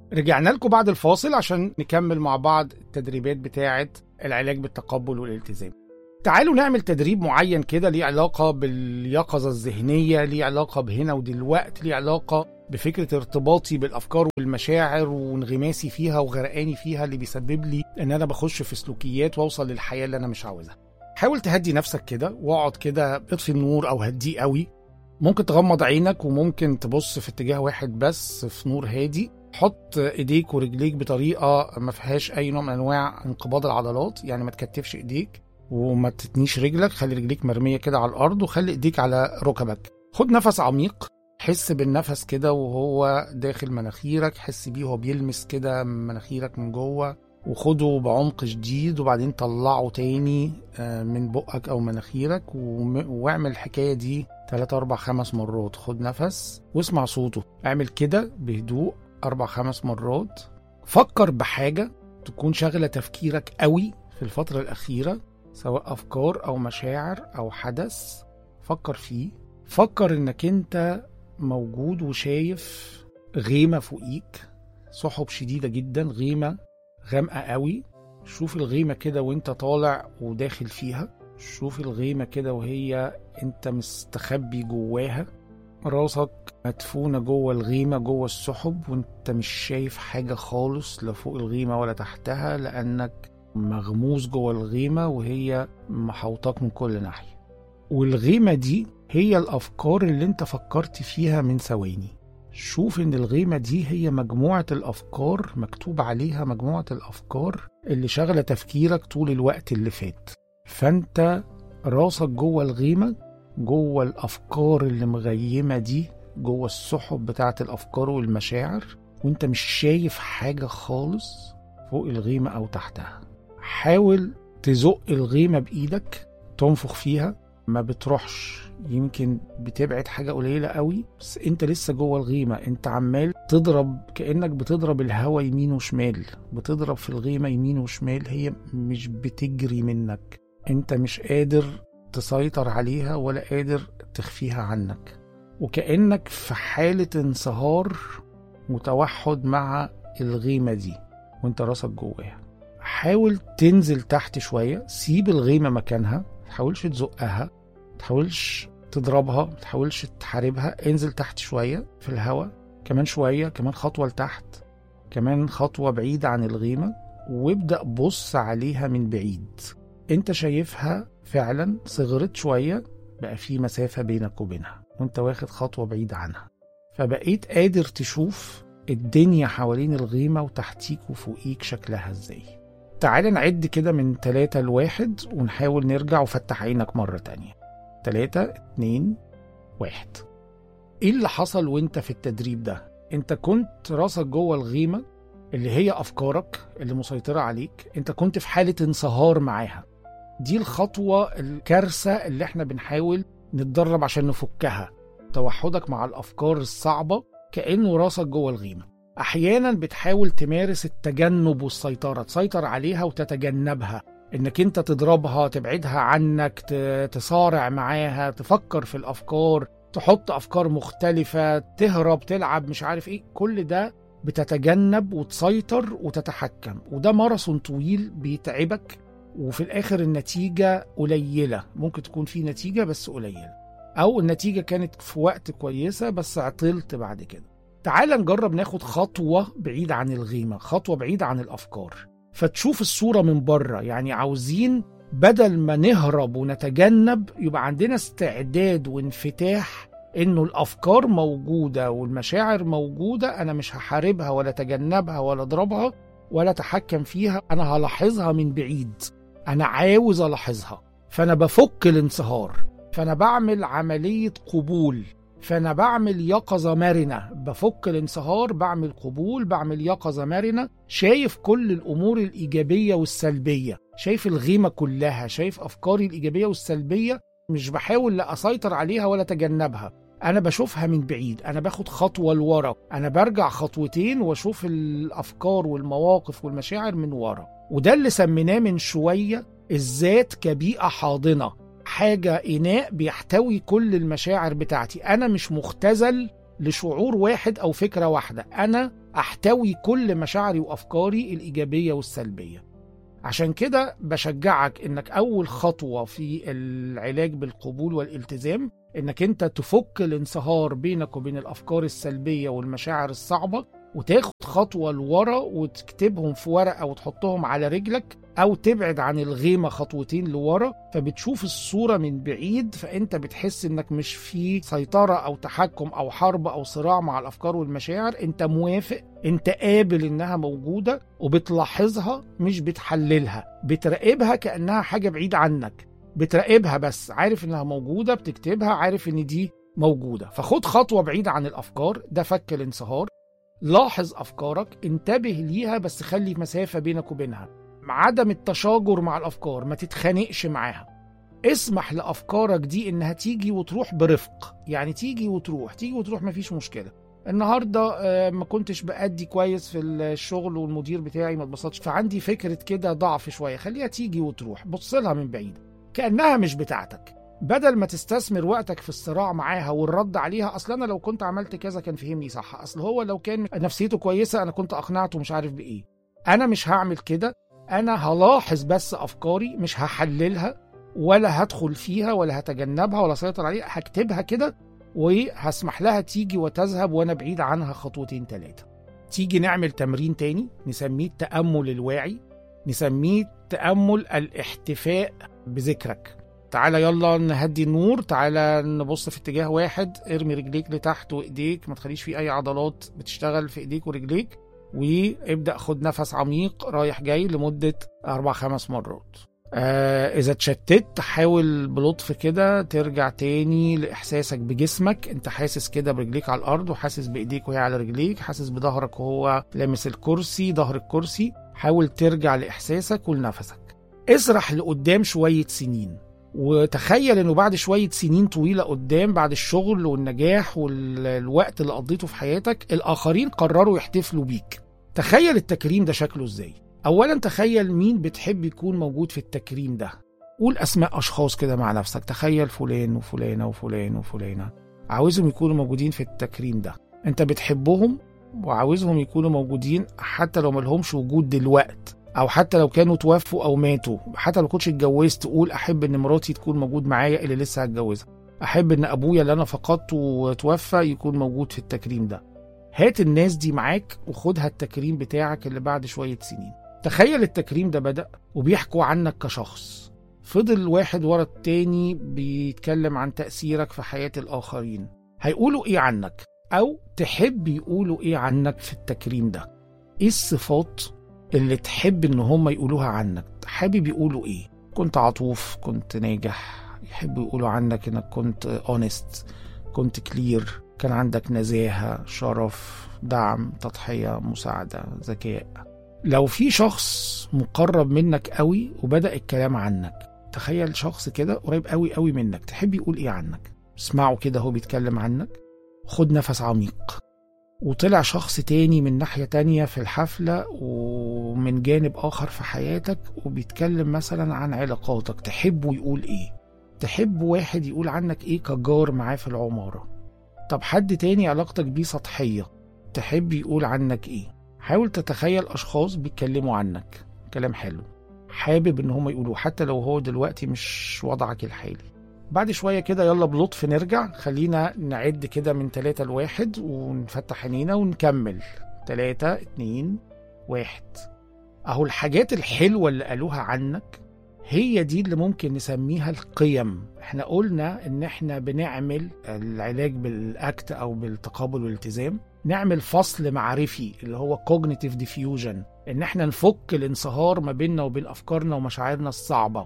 رجعنا لكم بعد الفاصل عشان نكمل مع بعض التدريبات بتاعة العلاج بالتقبل والالتزام تعالوا نعمل تدريب معين كده ليه علاقة باليقظة الذهنية ليه علاقة بهنا ودلوقت ليه علاقة بفكرة ارتباطي بالأفكار والمشاعر وانغماسي فيها وغرقاني فيها اللي بيسبب لي إن أنا بخش في سلوكيات وأوصل للحياة اللي أنا مش عاوزها حاول تهدي نفسك كده واقعد كده اطفي النور أو هديه قوي ممكن تغمض عينك وممكن تبص في اتجاه واحد بس في نور هادي حط ايديك ورجليك بطريقه ما فيهاش اي نوع من انواع انقباض العضلات يعني ما تكتفش ايديك وما تتنيش رجلك خلي رجليك مرميه كده على الارض وخلي ايديك على ركبك خد نفس عميق حس بالنفس كده وهو داخل مناخيرك حس بيه وهو بيلمس كده مناخيرك من جوه وخده بعمق شديد وبعدين طلعه تاني من بقك او مناخيرك واعمل الحكايه دي 3 4 5 مرات خد نفس واسمع صوته اعمل كده بهدوء أربع خمس مرات فكر بحاجة تكون شاغلة تفكيرك قوي في الفترة الأخيرة سواء أفكار أو مشاعر أو حدث فكر فيه فكر إنك أنت موجود وشايف غيمة فوقيك سحب شديدة جدا غيمة غامقة قوي شوف الغيمة كده وانت طالع وداخل فيها شوف الغيمة كده وهي انت مستخبي جواها راسك مدفونة جوه الغيمة جوه السحب وانت مش شايف حاجة خالص لا فوق الغيمة ولا تحتها لأنك مغموس جوه الغيمة وهي محوطاك من كل ناحية والغيمة دي هي الأفكار اللي انت فكرت فيها من ثواني شوف ان الغيمة دي هي مجموعة الأفكار مكتوب عليها مجموعة الأفكار اللي شغلة تفكيرك طول الوقت اللي فات فانت راسك جوه الغيمة جوه الافكار اللي مغيمه دي جوه السحب بتاعه الافكار والمشاعر وانت مش شايف حاجه خالص فوق الغيمه او تحتها حاول تزق الغيمه بايدك تنفخ فيها ما بتروحش يمكن بتبعد حاجه قليله قوي بس انت لسه جوه الغيمه انت عمال تضرب كانك بتضرب الهوا يمين وشمال بتضرب في الغيمه يمين وشمال هي مش بتجري منك انت مش قادر تسيطر عليها ولا قادر تخفيها عنك وكأنك في حالة انصهار وتوحد مع الغيمة دي وانت راسك جواها حاول تنزل تحت شوية سيب الغيمة مكانها تحاولش تزقها تحاولش تضربها تحاولش تحاربها انزل تحت شوية في الهواء كمان شوية كمان خطوة لتحت كمان خطوة بعيدة عن الغيمة وابدأ بص عليها من بعيد انت شايفها فعلا صغرت شوية بقى في مسافة بينك وبينها وانت واخد خطوة بعيد عنها فبقيت قادر تشوف الدنيا حوالين الغيمة وتحتيك وفوقيك شكلها ازاي تعال نعد كده من تلاتة لواحد ونحاول نرجع وفتح عينك مرة تانية تلاتة اتنين واحد ايه اللي حصل وانت في التدريب ده انت كنت راسك جوه الغيمة اللي هي افكارك اللي مسيطرة عليك انت كنت في حالة انصهار معاها دي الخطوة الكارثة اللي احنا بنحاول نتدرب عشان نفكها توحدك مع الأفكار الصعبة كأنه راسك جوه الغيمة أحيانا بتحاول تمارس التجنب والسيطرة تسيطر عليها وتتجنبها انك انت تضربها تبعدها عنك تصارع معاها تفكر في الافكار تحط افكار مختلفة تهرب تلعب مش عارف ايه كل ده بتتجنب وتسيطر وتتحكم وده ماراثون طويل بيتعبك وفي الاخر النتيجه قليله ممكن تكون في نتيجه بس قليله او النتيجه كانت في وقت كويسه بس عطلت بعد كده تعال نجرب ناخد خطوه بعيد عن الغيمه خطوه بعيد عن الافكار فتشوف الصوره من بره يعني عاوزين بدل ما نهرب ونتجنب يبقى عندنا استعداد وانفتاح انه الافكار موجوده والمشاعر موجوده انا مش هحاربها ولا اتجنبها ولا اضربها ولا اتحكم فيها انا هلاحظها من بعيد انا عاوز الاحظها فانا بفك الانصهار فانا بعمل عمليه قبول فانا بعمل يقظه مرنه بفك الانصهار بعمل قبول بعمل يقظه مرنه شايف كل الامور الايجابيه والسلبيه شايف الغيمه كلها شايف افكاري الايجابيه والسلبيه مش بحاول لا اسيطر عليها ولا اتجنبها انا بشوفها من بعيد انا باخد خطوه لورا انا برجع خطوتين واشوف الافكار والمواقف والمشاعر من ورا وده اللي سميناه من شويه الذات كبيئه حاضنه حاجه اناء بيحتوي كل المشاعر بتاعتي انا مش مختزل لشعور واحد او فكره واحده انا احتوي كل مشاعري وافكاري الايجابيه والسلبيه عشان كده بشجعك انك اول خطوه في العلاج بالقبول والالتزام انك انت تفك الانصهار بينك وبين الافكار السلبيه والمشاعر الصعبه وتاخد خطوه لورا وتكتبهم في ورقه وتحطهم على رجلك او تبعد عن الغيمه خطوتين لورا فبتشوف الصوره من بعيد فانت بتحس انك مش في سيطره او تحكم او حرب او صراع مع الافكار والمشاعر انت موافق انت قابل انها موجوده وبتلاحظها مش بتحللها بتراقبها كانها حاجه بعيده عنك بتراقبها بس عارف انها موجوده بتكتبها عارف ان دي موجوده فخد خطوه بعيده عن الافكار ده فك الانصهار لاحظ افكارك انتبه ليها بس خلي مسافه بينك وبينها عدم التشاجر مع الافكار ما تتخانقش معاها اسمح لافكارك دي انها تيجي وتروح برفق يعني تيجي وتروح تيجي وتروح مفيش مشكله النهارده آه، ما كنتش بأدي كويس في الشغل والمدير بتاعي ما اتبسطش فعندي فكره كده ضعف شويه خليها تيجي وتروح بص لها من بعيد كانها مش بتاعتك بدل ما تستثمر وقتك في الصراع معاها والرد عليها اصل انا لو كنت عملت كذا كان فهمني صح اصل هو لو كان نفسيته كويسه انا كنت اقنعته مش عارف بايه انا مش هعمل كده انا هلاحظ بس افكاري مش هحللها ولا هدخل فيها ولا هتجنبها ولا اسيطر عليها هكتبها كده وهسمح لها تيجي وتذهب وانا بعيد عنها خطوتين ثلاثه تيجي نعمل تمرين تاني نسميه التامل الواعي نسميه تامل الاحتفاء بذكرك تعالى يلا نهدي النور تعالى نبص في اتجاه واحد ارمي رجليك لتحت وايديك ما تخليش في اي عضلات بتشتغل في ايديك ورجليك وابدا خد نفس عميق رايح جاي لمده اربع خمس مرات آه اذا اتشتت حاول بلطف كده ترجع تاني لاحساسك بجسمك انت حاسس كده برجليك على الارض وحاسس بايديك وهي على رجليك حاسس بظهرك وهو لامس الكرسي ظهر الكرسي حاول ترجع لاحساسك ولنفسك اسرح لقدام شويه سنين وتخيل انه بعد شويه سنين طويله قدام بعد الشغل والنجاح والوقت اللي قضيته في حياتك الاخرين قرروا يحتفلوا بيك تخيل التكريم ده شكله ازاي اولا تخيل مين بتحب يكون موجود في التكريم ده قول اسماء اشخاص كده مع نفسك تخيل فلان وفلانه وفلان وفلانه عاوزهم يكونوا موجودين في التكريم ده انت بتحبهم وعاوزهم يكونوا موجودين حتى لو ملهمش وجود دلوقت او حتى لو كانوا توفوا او ماتوا حتى لو كنتش اتجوزت تقول احب ان مراتي تكون موجود معايا اللي لسه هتجوزها احب ان ابويا اللي انا فقدته وتوفى يكون موجود في التكريم ده هات الناس دي معاك وخدها التكريم بتاعك اللي بعد شويه سنين تخيل التكريم ده بدأ وبيحكوا عنك كشخص فضل واحد ورا التاني بيتكلم عن تأثيرك في حياة الآخرين هيقولوا إيه عنك أو تحب يقولوا إيه عنك في التكريم ده إيه الصفات اللي تحب إن هم يقولوها عنك حابب يقولوا إيه كنت عطوف كنت ناجح يحبوا يقولوا عنك إنك كنت اونست كنت كلير كان عندك نزاهة شرف دعم تضحية مساعدة ذكاء لو في شخص مقرب منك قوي وبدأ الكلام عنك تخيل شخص كده قريب قوي قوي منك تحب يقول ايه عنك اسمعه كده هو بيتكلم عنك خد نفس عميق وطلع شخص تاني من ناحية تانية في الحفلة ومن جانب آخر في حياتك وبيتكلم مثلا عن علاقاتك تحبه يقول ايه تحب واحد يقول عنك ايه كجار معاه في العمارة طب حد تاني علاقتك بيه سطحية تحب يقول عنك ايه حاول تتخيل أشخاص بيتكلموا عنك كلام حلو حابب إن هم يقولوا حتى لو هو دلوقتي مش وضعك الحالي بعد شوية كده يلا بلطف نرجع خلينا نعد كده من تلاتة لواحد ونفتح عينينا ونكمل تلاتة اتنين واحد أهو الحاجات الحلوة اللي قالوها عنك هي دي اللي ممكن نسميها القيم احنا قلنا ان احنا بنعمل العلاج بالاكت او بالتقابل والالتزام نعمل فصل معرفي اللي هو cognitive diffusion ان احنا نفك الانصهار ما بيننا وبين افكارنا ومشاعرنا الصعبه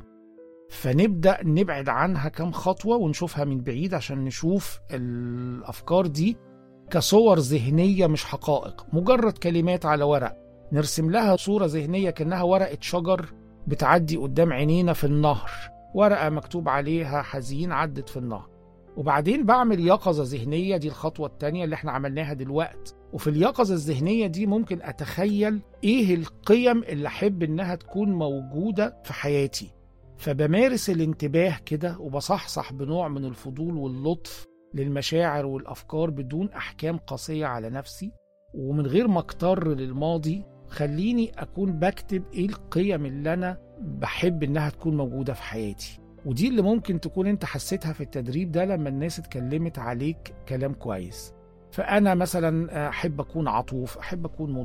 فنبدا نبعد عنها كم خطوه ونشوفها من بعيد عشان نشوف الافكار دي كصور ذهنيه مش حقائق مجرد كلمات على ورق نرسم لها صوره ذهنيه كانها ورقه شجر بتعدي قدام عينينا في النهر ورقه مكتوب عليها حزين عدت في النهر وبعدين بعمل يقظة ذهنية دي الخطوة التانية اللي احنا عملناها دلوقت وفي اليقظة الذهنية دي ممكن أتخيل إيه القيم اللي أحب إنها تكون موجودة في حياتي فبمارس الانتباه كده وبصحصح بنوع من الفضول واللطف للمشاعر والأفكار بدون أحكام قاسية على نفسي ومن غير ما اكتر للماضي خليني اكون بكتب ايه القيم اللي انا بحب انها تكون موجوده في حياتي ودي اللي ممكن تكون انت حسيتها في التدريب ده لما الناس اتكلمت عليك كلام كويس فانا مثلا احب اكون عطوف احب اكون